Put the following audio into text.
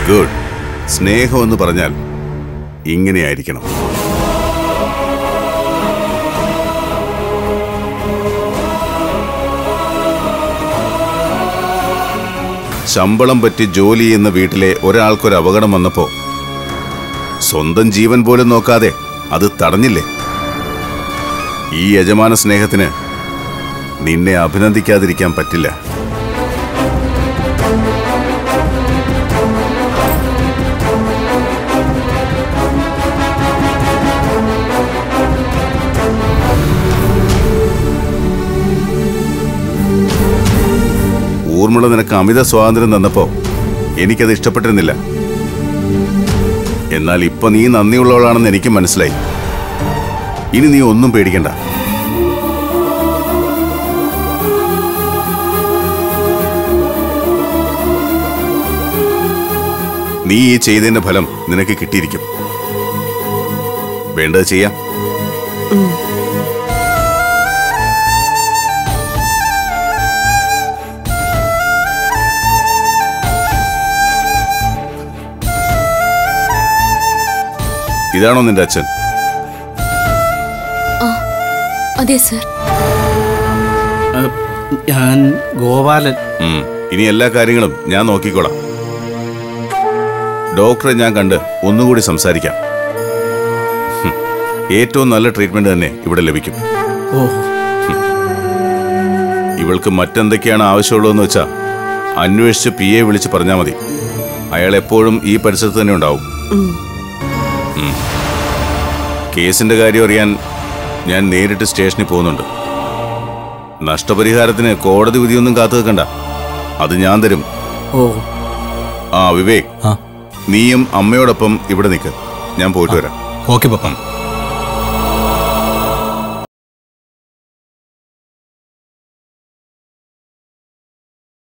Good സ്നേഹം എന്ന് പറഞ്ഞാൽ ഇങ്ങനെയായിരിക്കണം ശമ്പളം പറ്റി ജോലി ചെയ്യുന്ന വീട്ടിലെ ഒരാൾക്കൊരു അപകടം വന്നപ്പോ സ്വന്തം ജീവൻ പോലും നോക്കാതെ അത് തടഞ്ഞില്ലേ ഈ യജമാന സ്നേഹത്തിന് നിന്നെ അഭിനന്ദിക്കാതിരിക്കാൻ പറ്റില്ല ഊർമിള നിനക്ക് അമിത സ്വാതന്ത്ര്യം തന്നപ്പോ എനിക്കത് ഇഷ്ടപ്പെട്ടിരുന്നില്ല എന്നാൽ ഇപ്പൊ നീ നന്ദിയുള്ളവളാണെന്ന് എനിക്ക് മനസ്സിലായി ഇനി നീ ഒന്നും പേടിക്കണ്ട നീ ഈ ചെയ്തതിന്റെ ഫലം നിനക്ക് കിട്ടിയിരിക്കും വേണ്ടത് ചെയ്യാം ഇതാണോ നിന്റെ അച്ഛൻ അതെ സർ ഏഹ്, ഞാൻ ഗോപാലൻ ഉം. ഇനി എല്ലാ കാര്യങ്ങളും ഞാൻ നോക്കിക്കോളാം ഡോക്ടറെ ഞാൻ കണ്ട് ഒന്നുകൂടി സംസാരിക്കാം ഹും. ഏറ്റവും നല്ല ട്രീറ്റ്മെന്റ് തന്നെ ഇവിടെ ലഭിക്കും ഓ ഇവൾക്ക് മറ്റെന്തൊക്കെയാണ് ആവശ്യമുള്ളതെന്ന് വെച്ചാൽ അന്വേഷിച്ച് പി എ വിളിച്ച് പറഞ്ഞാൽ മതി അയാൾ എപ്പോഴും ഈ പരിസരത്ത് തന്നെ ഉണ്ടാവും ഉം. കേസിന്റെ കാര്യം അറിയാൻ ഞാൻ നേരിട്ട് സ്റ്റേഷനിൽ പോകുന്നുണ്ട് നഷ്ടപരിഹാരത്തിന് കോടതി വിധിയൊന്നും കാത്തു നിൽക്കണ്ട അത് ഞാൻ തരും ഓ ആ വിവേക് ആ നീയും അമ്മയോടൊപ്പം ഇവിടെ നിൽക്ക് ഞാൻ പോയിട്ട് വരാം ഓക്കെ പപ്പ